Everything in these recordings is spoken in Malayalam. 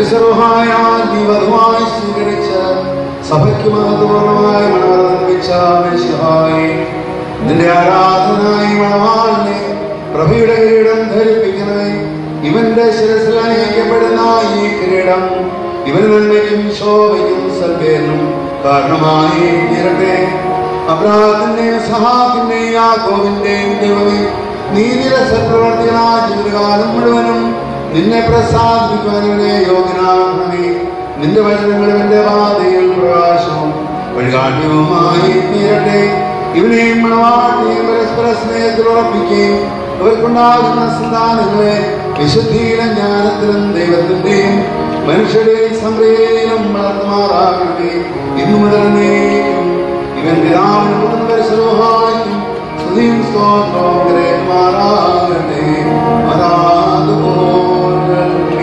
പരിസരമായ ജീവതുമായി സ്വീകരിച്ച സഭയ്ക്ക് മഹത്വപൂർണമായി മണവർദ്ധിച്ച മനുഷ്യഹായി നിന്റെ ആരാധനായി മണവാളിനെ പ്രഭയുടെ കിരീടം ധരിപ്പിക്കണമേ ഇവന്റെ ശിരസിൽ അണിയിക്കപ്പെടുന്ന ഈ കിരീടം ഇവൻ നന്മയ്ക്കും ശോഭയ്ക്കും സൽപ്പേരിനും കാരണമായി തീരട്ടെ അബ്രാഹത്തിന്റെയും സഹാബിന്റെയും യാക്കോവിന്റെയും ദൈവമേ നീ നില സൽപ്രവർത്തികളായ ജീവിതകാലം മുഴുവനും നിന്നെ പ്രസാദിപ്പിക്കുവാൻ ഇവനെ യോഗ്യനാകണമേ നിന്റെ വചനങ്ങളും എന്റെ പാതയിൽ പ്രകാശവും വഴികാട്യവുമായി തീരട്ടെ ഇവനെയും മണവാട്ടിയും പരസ്പര സ്നേഹത്തിൽ ഉറപ്പിക്കുകയും ഇവർക്കുണ്ടാകുന്ന സന്താനങ്ങളെ വിശുദ്ധിയിലും ജ്ഞാനത്തിലും ദൈവത്തിന്റെയും മനുഷ്യരുടെയും സംപ്രീതിയിലും വളർത്തുമാറാകണമേ ഇന്നു മുതൽ നീക്കും ഇവൻ പിതാവിനും പുത്രനും പരിസരവുമായും സ്തുതിയും സ്തോത്രവും കരേറ്റുമാറാകട്ടെ അതാതുപോലെ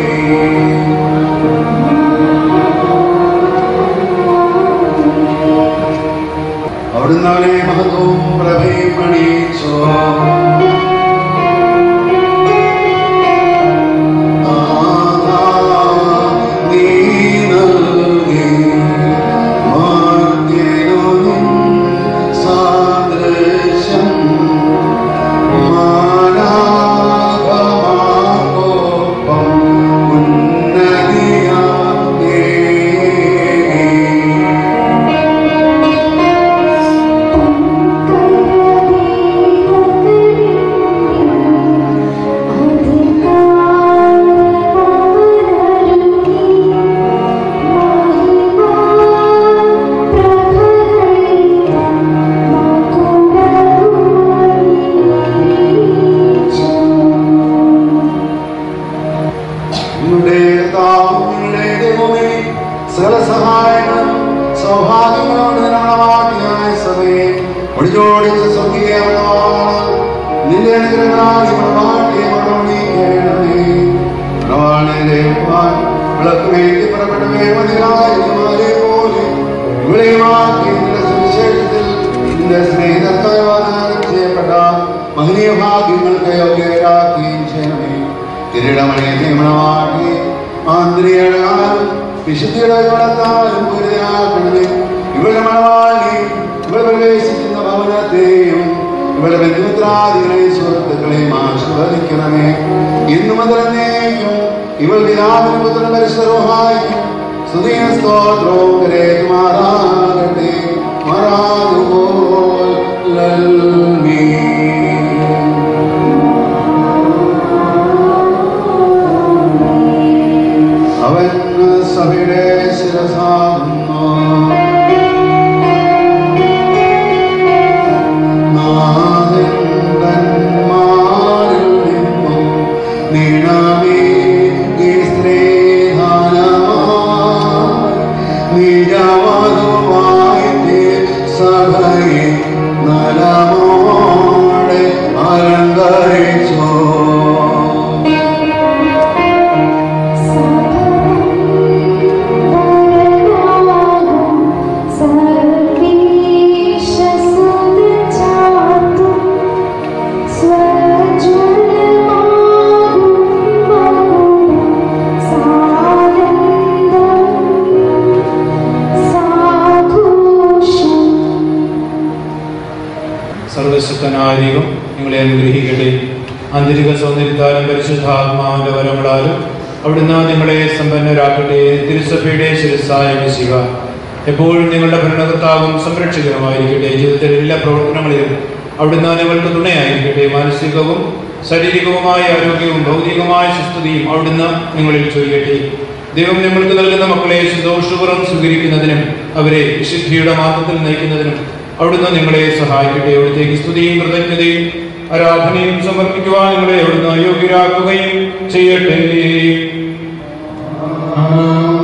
അവിടുന്ന് അവനെ മഹത്വവും പ്രഭയും പണിയിച്ചോ നീ നൽകി മാറ്റിടും സാദൃശ്യം മാനാകമാകൊപ്പം ഉന്നതിയാകേ നിങ്ങളുടെ കർത്താവും നിങ്ങളുടെ ദൈവമേ സകല സഹായങ്ങളും സൗഭാഗ്യങ്ങളോട് നിറവാട്ടിയായ സഭയെ ഒടിച്ചോടിച്ച് സ്വർഗീയമാണ് നിന്റെ അനുഗ്രഹങ്ങളാൽ ഈ മണവാട്ടിയെ മണമണിക്കണമേ മണവാളനെ ദൈവമാൻ വിളക്കുമേറ്റി പുറപ്പെട്ടവേ മതിയായമാരെ പോലെ ഇവിടെയുമാക്കി നിന്റെ സുവിശേഷത്തിൽ നിന്റെ സ്നേഹത്താൽ വാഗ്ദാനം ചെയ്യപ്പെട്ട മഹനീയ ഭാഗ്യങ്ങൾക്ക് യോഗ്യരാക്കുകയും ചെയ്യണമേ കിരീടമണിയെ നിയമണമാക്കി ആന്തരികാലും വിശുദ്ധിയുടെ ഗുണത്താലും പൂരിതയാക്കണമേ ഇവരുടെ മണവാളി ഇവർ പ്രവേശിക്കുന്ന ഭവനത്തെയും ഇവരുടെ ബന്ധുമിത്രാദികളെയും സുഹൃത്തുക്കളെയും ആശീർവദിക്കണമേ ഇന്നു മുതൽ എന്നേക്കും ഇവൾ പിതാവിനും പുത്രനും പരിസരവുമായിരിക്കും സ്തുതിയും സ്തോത്രവും കരേറ്റുമാറാകട്ടെ മാറാതുപോൽ ലൽമീ അവൻ സഭയുടെ ശിരസാകുന്നു നാഥൻ തന്മാരിൽ നിന്നും നീണമേ ഈ സ്ത്രീധാനമായി നിജവധുവായി സഭയെ നലമോടെ അലങ്കരിച്ചു സർവശക്തനായ ദൈവം നിങ്ങളെ അനുഗ്രഹിക്കട്ടെ ആന്തരിക സൗന്ദര്യത്താലും പരിശുദ്ധാത്മാവിന്റെ വരങ്ങളാലും അവിടുന്ന് നിങ്ങളെ സമ്പന്നരാക്കട്ടെ തിരുസഭയുടെ ശിരസായ വിശിക എപ്പോഴും നിങ്ങളുടെ ഭരണകർത്താവും സംരക്ഷകരുമായിരിക്കട്ടെ ജീവിതത്തിലെ എല്ലാ പ്രവർത്തനങ്ങളിലും അവിടുന്ന് നിങ്ങൾക്ക് തുണയായിരിക്കട്ടെ മാനസികവും ശാരീരികവുമായ ആരോഗ്യവും ഭൗതികമായ സുസ്ഥിതിയും അവിടുന്ന് നിങ്ങളിൽ ചൊരിയട്ടെ ദൈവം നിങ്ങൾക്ക് നൽകുന്ന മക്കളെ സന്തോഷപൂർവ്വം സ്വീകരിക്കുന്നതിനും അവരെ വിശുദ്ധിയുടെ മാർഗത്തിൽ നയിക്കുന്നതിനും അവിടുന്ന് നിങ്ങളെ സഹായിക്കട്ടെ അവിടുത്തേക്ക് സ്തുതിയും കൃതജ്ഞതയും ആരാധനയും സമർപ്പിക്കുവാൻ നിങ്ങളെ അവിടുന്ന് യോഗ്യരാക്കുകയും ചെയ്യട്ടെ ആമേൻ